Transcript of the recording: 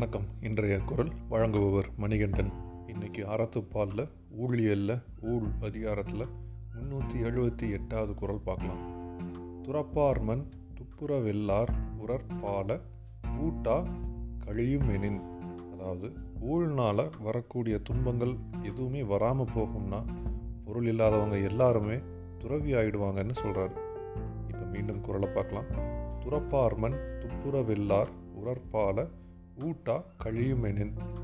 வணக்கம் இன்றைய குரல் வழங்குபவர் மணிகண்டன் இன்னைக்கு அறத்துப்பாலில் ஊழியல்ல ஊழ் அதிகாரத்தில் முந்நூற்றி எழுபத்தி எட்டாவது குரல் பார்க்கலாம் துறப்பார்மன் துப்புர வெல்லார் உரற்பால ஊட்டா கழியுமெனின் அதாவது ஊழ்னால் வரக்கூடிய துன்பங்கள் எதுவுமே வராமல் போகும்னா பொருள் இல்லாதவங்க எல்லாருமே துறவி ஆயிடுவாங்கன்னு சொல்கிறாரு இப்போ மீண்டும் குரலை பார்க்கலாம் துறப்பார்மன் துப்புர வெல்லார் உரற்பால ஊட்டா கழியுமெனின்